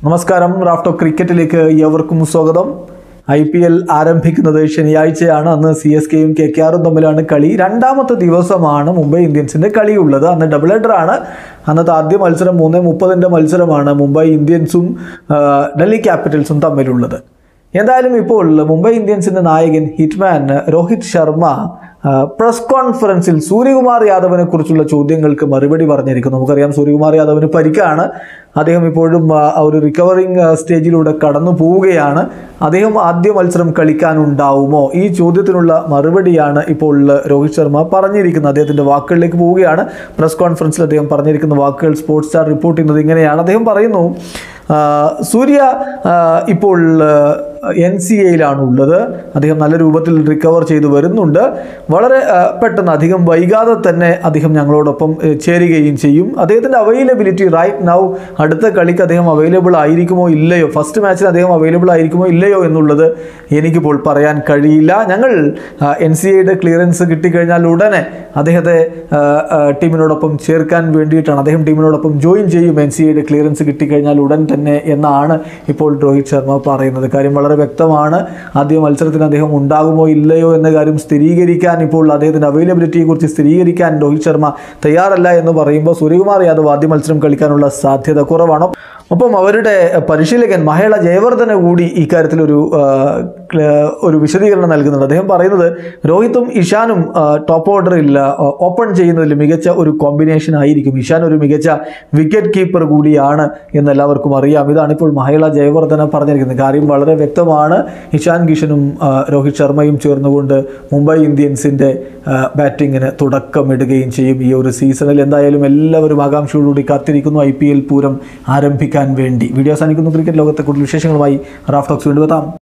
നമസ്കാരം റാഫ്റ്റോ ക്രിക്കറ്റിലേക്ക് ഏവർക്കും സ്വാഗതം ഐ പി എൽ ആരംഭിക്കുന്നത് ശനിയാഴ്ചയാണ് അന്ന് സി എസ് കെയും കെ കെ ആറും തമ്മിലാണ് കളി രണ്ടാമത്തെ ദിവസമാണ് മുംബൈ ഇന്ത്യൻസിൻ്റെ കളിയുള്ളത് അന്ന് ഡബിൾ ഹെഡറാണ് അന്നത്തെ ആദ്യ മത്സരം മൂന്ന് മുപ്പതിൻ്റെ മത്സരമാണ് മുംബൈ ഇന്ത്യൻസും ആ, ഡൽഹി ക്യാപിറ്റൽസും തമ്മിലുള്ളത് എന്തായാലും ഇപ്പോൾ മുംബൈ ഇന്ത്യൻസിൻ്റെ നായകൻ ഹിറ്റ്മാൻ രോഹിത് ശർമ്മ ആ, പ്രസ് കോൺഫറൻസിൽ സൂര്യകുമാർ യാദവിനെ കുറിച്ചുള്ള ചോദ്യങ്ങൾക്ക് മറുപടി പറഞ്ഞിരിക്കുന്നു നമുക്കറിയാം സൂര്യകുമാർ യാദവിന് പരിക്കാണ് അദ്ദേഹം ഇപ്പോഴും ആ, ഒരു റിക്കവറിങ് ആ, സ്റ്റേജിലൂടെ കടന്നു പോവുകയാണ് അദ്ദേഹം ആദ്യ മത്സരം കളിക്കാനുണ്ടാവുമോ ഈ ചോദ്യത്തിനുള്ള മറുപടിയാണ് ഇപ്പോൾ രോഹിത് ശർമ്മ പറഞ്ഞിരിക്കുന്നത് അദ്ദേഹത്തിൻ്റെ വാക്കുകളിലേക്ക് പോവുകയാണ് പ്രസ് കോൺഫറൻസിൽ അദ്ദേഹം പറഞ്ഞിരിക്കുന്ന വാക്കുകൾ സ്പോർട്സ് സ്റ്റാർ റിപ്പോർട്ട് ചെയ്യുന്നത് ഇങ്ങനെയാണ് അദ്ദേഹം പറയുന്നു ആ, സൂര്യ ആ, ഇപ്പോൾ എൻ സി എയിലാണ് ഉള്ളത് അദ്ദേഹം നല്ല രൂപത്തിൽ റിക്കവർ ചെയ്തു വരുന്നുണ്ട് വളരെ ആ, പെട്ടെന്ന് അധികം വൈകാതെ തന്നെ അദ്ദേഹം ഞങ്ങളോടൊപ്പം ഏ, ചേരുകയും ചെയ്യും അദ്ദേഹത്തിൻ്റെ അവൈലബിലിറ്റി റൈറ്റ് നൗ അടുത്ത കളിക്ക് അദ്ദേഹം അവൈലബിൾ ആയിരിക്കുമോ ഇല്ലയോ ഫസ്റ്റ് മാച്ചിൽ അദ്ദേഹം അവൈലബിൾ ആയിരിക്കുമോ ഇല്ലയോ എന്നുള്ളത് എനിക്കിപ്പോൾ പറയാൻ കഴിയില്ല ഞങ്ങൾ എൻ സി എയുടെ ക്ലിയറൻസ് കിട്ടിക്കഴിഞ്ഞാൽ ഉടനെ അദ്ദേഹത്തെ ആ, ആ, ടീമിനോടൊപ്പം ചേർക്കാൻ വേണ്ടിയിട്ടാണ് അദ്ദേഹം ടീമിനോടൊപ്പം ജോയിൻ ചെയ്യും എൻ സി എയുടെ ക്ലിയറൻസ് കിട്ടിക്കഴിഞ്ഞാൽ ഉടൻ തന്നെ എന്നാണ് ഇപ്പോൾ രോഹിത് ശർമ്മ പറയുന്നത് കാര്യം വളരെ വ്യക്തമാണ് ആദ്യ മത്സരത്തിന് അദ്ദേഹം ഉണ്ടാകുമോ ഇല്ലയോ എന്ന കാര്യം സ്ഥിരീകരിക്കാൻ ഇപ്പോൾ അദ്ദേഹത്തിൻ്റെ അവൈലബിലിറ്റിയെ കുറിച്ച് സ്ഥിരീകരിക്കാൻ രോഹിത് ശർമ്മ തയ്യാറല്ല എന്ന് പറയുമ്പോൾ സൂര്യകുമാർ യാദവ് ആദ്യ മത്സരം കളിക്കാനുള്ള സാധ്യത കുറവാണ് ഒപ്പം അവരുടെ പരിശീലകൻ മഹേള ജയവർദ്ധന കൂടി ഇക്കാര്യത്തിൽ ഒരു ആ, ക്ല- ഒരു വിശദീകരണം നൽകുന്നുണ്ട് അദ്ദേഹം പറയുന്നത് രോഹിത്തും ഇഷാനും ആ, ടോപ്പ് ഓർഡറിൽ ആ, ഓപ്പൺ ചെയ്യുന്നതിൽ മികച്ച ഒരു കോമ്പിനേഷൻ ആയിരിക്കും ഇഷാൻ ഒരു മികച്ച വിക്കറ്റ് കീപ്പർ കൂടിയാണ് എന്ന് എല്ലാവർക്കും അറിയാം ഇതാണ് ഇപ്പോൾ മഹേള ജയവർദ്ധന പറഞ്ഞിരിക്കുന്നത് കാര്യം വളരെ വ്യക്തമാണ് ഇഷാൻ കിഷനും ആ, രോഹിത് ശർമ്മയും ചേർന്നുകൊണ്ട് മുംബൈ ഇന്ത്യൻസിൻ്റെ ബാറ്റിങ്ങിന് തുടക്കമിടുകയും ചെയ്യും ഈ ഒരു സീസണിൽ എന്തായാലും എല്ലാവരും ആകാംക്ഷയോടുകൂടി കാത്തിരിക്കുന്നു ഐ പി എൽ പൂരം ആരംഭിക്കാൻ വേണ്ടി വീഡിയോ അവസാനിക്കുന്നു ക്രിക്കറ്റ് ലോകത്തെ കൂടുതൽ വിശേഷങ്ങളുമായി റാഫ്റ്റോക്സ് വീണ്ടും എത്താം